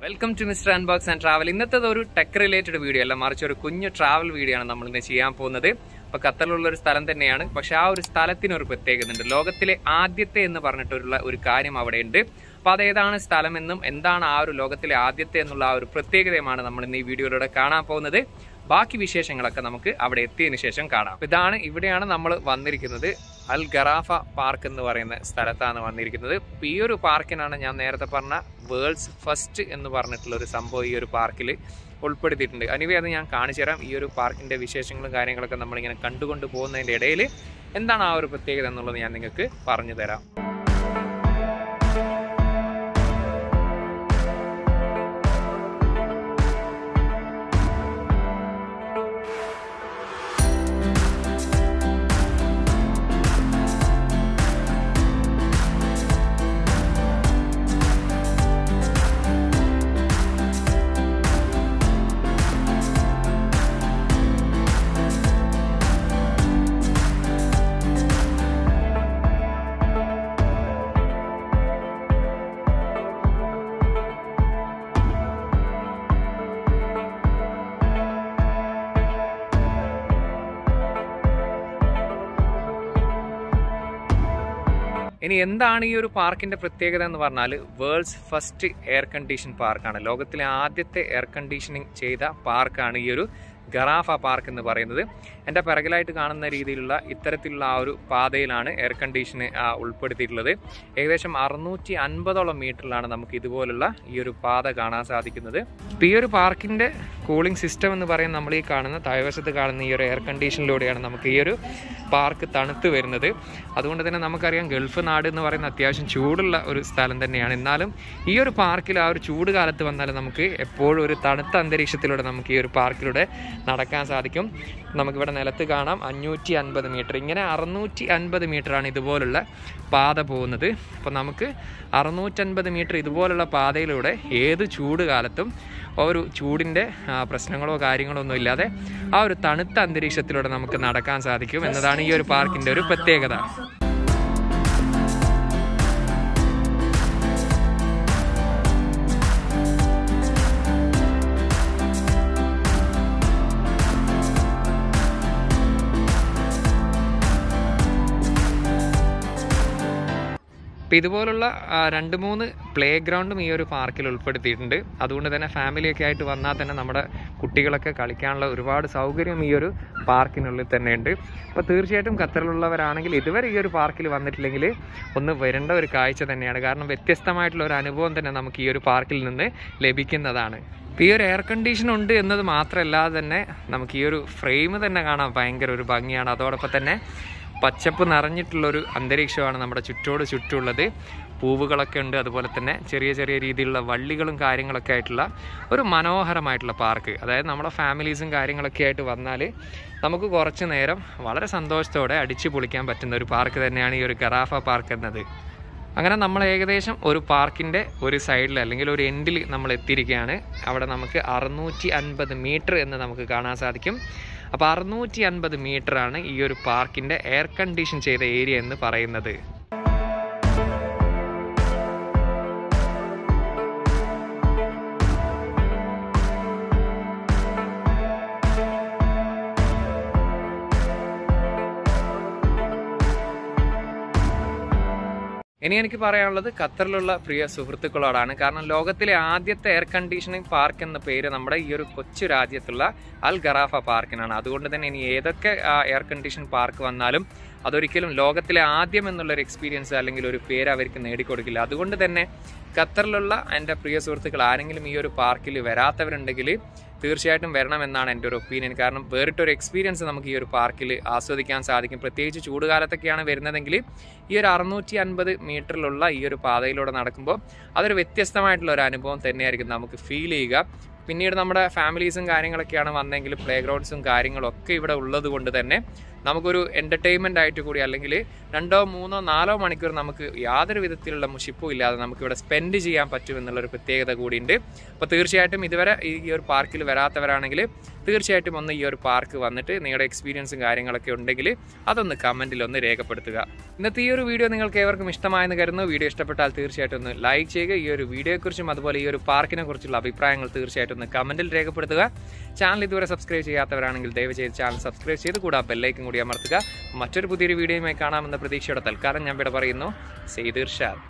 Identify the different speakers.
Speaker 1: welcome to mister unbox and travel ഇന്നത്തേത് ഒരു tech related video അല്ല മറിച്ച് ഒരു കുഞ്ഞു ട്രാവൽ വീഡിയോ ആണ് നമ്മൾ ഇന്ന് ചെയ്യാൻ പോകുന്നത് അപ്പൊ ഖത്തറിലുള്ള ഒരു സ്ഥലം തന്നെയാണ് പക്ഷെ ആ ഒരു സ്ഥലത്തിന് ഒരു പ്രത്യേകത ഉണ്ട് ലോകത്തിലെ ആദ്യത്തെ എന്ന് പറഞ്ഞിട്ടുള്ള ഒരു കാര്യം അവിടെ ഉണ്ട് അപ്പൊ അതേതാണ് സ്ഥലമെന്നും എന്താണ് ആ ഒരു ലോകത്തിലെ ആദ്യത്തെ എന്നുള്ള ആ ഒരു പ്രത്യേകതയുമാണ് നമ്മൾ ഇന്ന് ഈ വീഡിയോയിലൂടെ കാണാൻ പോകുന്നത് ബാക്കി വിശേഷങ്ങളൊക്കെ നമുക്ക് അവിടെ എത്തിയതിനു ശേഷം കാണാം അപ്പൊ ഇതാണ് ഇവിടെയാണ് നമ്മൾ വന്നിരിക്കുന്നത് അൽ ഗറാഫ പാർക്ക് എന്ന് പറയുന്ന സ്ഥലത്താണ് വന്നിരിക്കുന്നത് അപ്പൊ ഈ ഒരു പാർക്കിനാണ് ഞാൻ നേരത്തെ പറഞ്ഞ വേൾഡ്സ് ഫസ്റ്റ് എന്ന് പറഞ്ഞിട്ടുള്ള ഒരു സംഭവം ഈ ഒരു പാർക്കിൽ ഉൾപ്പെടുത്തിയിട്ടുണ്ട് അനിവേ അത് ഞാൻ കാണിച്ചു തരാം ഈ ഒരു പാർക്കിന്റെ വിശേഷങ്ങളും കാര്യങ്ങളൊക്കെ നമ്മളിങ്ങനെ കണ്ടുകൊണ്ട് പോകുന്നതിന്റെ ഇടയിൽ എന്താണ് ആ ഒരു പ്രത്യേകത എന്നുള്ളത് ഞാൻ നിങ്ങൾക്ക് പറഞ്ഞു തരാം ഇനി എന്താണ് ഈ ഒരു പാർക്കിന്റെ പ്രത്യേകത എന്ന് പറഞ്ഞാൽ വേൾഡ്സ് ഫസ്റ്റ് എയർ കണ്ടീഷൻ പാർക്കാണ് ലോകത്തിലെ ആദ്യത്തെ എയർ കണ്ടീഷനിങ് ചെയ്ത പാർക്കാണ് ഈ ഒരു ഗറാഫ പാർക്ക് എന്ന് പറയുന്നത് എൻ്റെ പിറകിലായിട്ട് കാണുന്ന രീതിയിലുള്ള ഇത്തരത്തിലുള്ള ആ ഒരു പാതയിലാണ് എയർ കണ്ടീഷന് ഉൾപ്പെടുത്തിയിട്ടുള്ളത് ഏകദേശം അറുന്നൂറ്റി അൻപതോളം മീറ്ററിലാണ് നമുക്ക് ഇതുപോലുള്ള ഈ ഒരു പാത കാണാൻ സാധിക്കുന്നത് അപ്പോൾ ഈ ഒരു പാർക്കിൻ്റെ കൂളിംഗ് സിസ്റ്റം എന്ന് പറയുന്നത് നമ്മൾ ഈ കാണുന്ന താഴ്വശത്ത് കാണുന്ന ഈ ഒരു എയർ കണ്ടീഷനിലൂടെയാണ് നമുക്ക് ഈ ഒരു പാർക്ക് തണുത്ത് വരുന്നത് അതുകൊണ്ട് തന്നെ നമുക്കറിയാം ഗൾഫ് നാട് എന്ന് പറയുന്ന അത്യാവശ്യം ചൂടുള്ള ഒരു സ്ഥലം തന്നെയാണ് എന്നാലും ഈ ഒരു പാർക്കിൽ ആ ഒരു ചൂട് കാലത്ത് വന്നാൽ നമുക്ക് എപ്പോഴും ഒരു തണുത്ത അന്തരീക്ഷത്തിലൂടെ നമുക്ക് ഈ ഒരു പാർക്കിലൂടെ നടക്കാൻ സാധിക്കും നമുക്കിവിടെ നിലത്ത് കാണാം അഞ്ഞൂറ്റി അൻപത് മീറ്റർ ഇങ്ങനെ അറുന്നൂറ്റി അൻപത് മീറ്ററാണ് ഇതുപോലുള്ള പാത പോകുന്നത് അപ്പോൾ നമുക്ക് അറുന്നൂറ്റൻപത് മീറ്റർ ഇതുപോലുള്ള പാതയിലൂടെ ഏത് ചൂട് കാലത്തും ഒരു ചൂടിൻ്റെ പ്രശ്നങ്ങളോ കാര്യങ്ങളോ ഒന്നും ഇല്ലാതെ ആ ഒരു തണുത്ത അന്തരീക്ഷത്തിലൂടെ നമുക്ക് നടക്കാൻ സാധിക്കും എന്നതാണ് ഈ ഒരു പാർക്കിൻ്റെ ഒരു പ്രത്യേകത അപ്പോൾ ഇതുപോലുള്ള ആ, രണ്ട് മൂന്ന് പ്ലേ ഗ്രൗണ്ടും ഈ ഒരു പാർക്കിൽ ഉൾപ്പെടുത്തിയിട്ടുണ്ട് അതുകൊണ്ട് തന്നെ ഫാമിലിയൊക്കെ ആയിട്ട് വന്നാൽ തന്നെ നമ്മുടെ കുട്ടികളൊക്കെ കളിക്കാനുള്ള ഒരുപാട് സൗകര്യം ഈ ഒരു പാർക്കിനുള്ളിൽ തന്നെയുണ്ട് അപ്പോൾ തീർച്ചയായിട്ടും ഖത്തറിലുള്ളവരാണെങ്കിൽ ഇതുവരെ ഈ ഒരു പാർക്കിൽ വന്നിട്ടില്ലെങ്കിൽ ഒന്ന് വരേണ്ട ഒരു കാഴ്ച തന്നെയാണ് കാരണം വ്യത്യസ്തമായിട്ടുള്ള ഒരു അനുഭവം തന്നെ നമുക്ക് ഈ ഒരു പാർക്കിൽ നിന്ന് ലഭിക്കുന്നതാണ് ഇപ്പോൾ ഈ ഒരു എയർ കണ്ടീഷൻ ഉണ്ട് എന്നത് മാത്രമല്ലാതെ തന്നെ നമുക്ക് ഈ ഒരു ഫ്രെയിം തന്നെ കാണാൻ ഭയങ്കര ഒരു ഭംഗിയാണ് അതോടൊപ്പം തന്നെ പച്ചപ്പ് നിറഞ്ഞിട്ടുള്ളൊരു അന്തരീക്ഷമാണ് നമ്മുടെ ചുറ്റോട് ചുറ്റുമുള്ളത് പൂവുകളൊക്കെ ഉണ്ട് അതുപോലെ തന്നെ ചെറിയ ചെറിയ രീതിയിലുള്ള വള്ളികളും കാര്യങ്ങളൊക്കെ ആയിട്ടുള്ള ഒരു മനോഹരമായിട്ടുള്ള പാർക്ക് അതായത് നമ്മുടെ ഫാമിലീസും കാര്യങ്ങളൊക്കെ ആയിട്ട് വന്നാൽ നമുക്ക് കുറച്ച് നേരം വളരെ സന്തോഷത്തോടെ അടിച്ചു പൊളിക്കാൻ പറ്റുന്ന ഒരു പാർക്ക് തന്നെയാണ് ഈ ഒരു ഗറാഫ പാർക്ക് എന്നത് അങ്ങനെ നമ്മൾ ഏകദേശം ഒരു പാർക്കിൻ്റെ ഒരു സൈഡിൽ അല്ലെങ്കിൽ ഒരു എൻഡിൽ നമ്മൾ എത്തിയിരിക്കുകയാണ് അവിടെ നമുക്ക് അറുന്നൂറ്റി അൻപത് മീറ്റർ എന്ന് നമുക്ക് കാണാൻ സാധിക്കും അപ്പോൾ അറുന്നൂറ്റി അൻപത് ആണ് ഈ ഒരു പാർക്കിൻ്റെ എയർ കണ്ടീഷൻ ചെയ്ത ഏരിയ എന്ന് പറയുന്നത് ഇനി എനിക്ക് പറയാനുള്ളത് ഖത്തറിലുള്ള പ്രിയ സുഹൃത്തുക്കളോടാണ് കാരണം ലോകത്തിലെ ആദ്യത്തെ എയർ കണ്ടീഷനിങ് പാർക്ക് എന്ന പേര് നമ്മുടെ ഈ ഒരു കൊച്ചു രാജ്യത്തുള്ള അൽ ഗറാഫ പാർക്കിനാണ് അതുകൊണ്ട് തന്നെ ഇനി ഏതൊക്കെ എയർ കണ്ടീഷൻ പാർക്ക് വന്നാലും അതൊരിക്കലും ലോകത്തിലെ ആദ്യം എന്നുള്ള ഒരു എക്സ്പീരിയൻസ് അല്ലെങ്കിൽ ഒരു പേര് അവർക്ക് നേടിക്കൊടുക്കില്ല അതുകൊണ്ട് തന്നെ ഖത്തറിലുള്ള എൻ്റെ പ്രിയ സുഹൃത്തുക്കൾ ആരെങ്കിലും ഈ ഒരു പാർക്കിൽ വരാത്തവരുണ്ടെങ്കിൽ തീർച്ചയായിട്ടും വരണമെന്നാണ് എൻ്റെ ഒരു ഒപ്പീനിയൻ കാരണം വേറിട്ടൊരു എക്സ്പീരിയൻസ് നമുക്ക് ഈ ഒരു പാർക്കിൽ ആസ്വദിക്കാൻ സാധിക്കും പ്രത്യേകിച്ച് ചൂടുകാലത്തൊക്കെയാണ് വരുന്നതെങ്കിൽ ഈ ഒരു അറുന്നൂറ്റി അൻപത് മീറ്ററിലുള്ള ഈ ഒരു പാതയിലൂടെ നടക്കുമ്പോൾ അതൊരു വ്യത്യസ്തമായിട്ടുള്ള ഒരു അനുഭവം തന്നെയായിരിക്കും നമുക്ക് ഫീൽ ചെയ്യുക പിന്നീട് നമ്മുടെ ഫാമിലീസും കാര്യങ്ങളൊക്കെയാണ് വന്നെങ്കിൽ പ്ലേ ഗ്രൗണ്ട്സും കാര്യങ്ങളും ഒക്കെ ഇവിടെ ഉള്ളത് കൊണ്ട് തന്നെ നമുക്കൊരു എൻ്റർടൈൻമെൻ്റ് ആയിട്ട് കൂടി അല്ലെങ്കിൽ രണ്ടോ മൂന്നോ നാലോ മണിക്കൂർ നമുക്ക് യാതൊരു വിധത്തിലുള്ള മുഷിപ്പും ഇല്ലാതെ നമുക്കിവിടെ സ്പെൻഡ് ചെയ്യാൻ പറ്റും എന്നുള്ളൊരു പ്രത്യേകത കൂടിയുണ്ട് അപ്പോൾ തീർച്ചയായിട്ടും ഇതുവരെ ഈ ഈ ഒരു പാർക്കിൽ വരാത്തവരാണെങ്കിൽ തീർച്ചയായിട്ടും ഒന്ന് ഈ ഒരു പാർക്ക് വന്നിട്ട് നിങ്ങളുടെ എക്സ്പീരിയൻസും കാര്യങ്ങളൊക്കെ ഉണ്ടെങ്കിൽ അതൊന്ന് കമൻറ്റിൽ ഒന്ന് രേഖപ്പെടുത്തുക ഇന്നത്തെ ഈ ഒരു വീഡിയോ നിങ്ങൾക്ക് ഏവർക്കും ഇഷ്ടമായെന്ന് കരുതുന്നു വീഡിയോ ഇഷ്ടപ്പെട്ടാൽ തീർച്ചയായിട്ടും ഒന്ന് ലൈക്ക് ചെയ്യുക ഈ ഒരു വീഡിയോയെക്കുറിച്ചും അതുപോലെ ഈ ഒരു പാർക്കിനെ കുറിച്ചുള്ള അഭിപ്രായങ്ങൾ തീർച്ചയായിട്ടും ഒന്ന് കമൻറ്റിൽ രേഖപ്പെടുത്തുക ചാനൽ ഇതുവരെ സബ്സ്ക്രൈബ് ചെയ്യാത്തവരാണെങ്കിൽ ദയവ് ചെയ്ത് ചാനൽ സബ്സ്ക്രൈബ് ചെയ്ത് കൂടാ ബെല്ലൈക്കും കൂടി അമർത്തുക മറ്റൊരു പുതിയൊരു വീഡിയോയുമായി കാണാമെന്ന പ്രതീക്ഷയോടെ തൽക്കാലം ഞാൻ ഇവിടെ പറയുന്നു സെയ്ദീർ ഷാദ്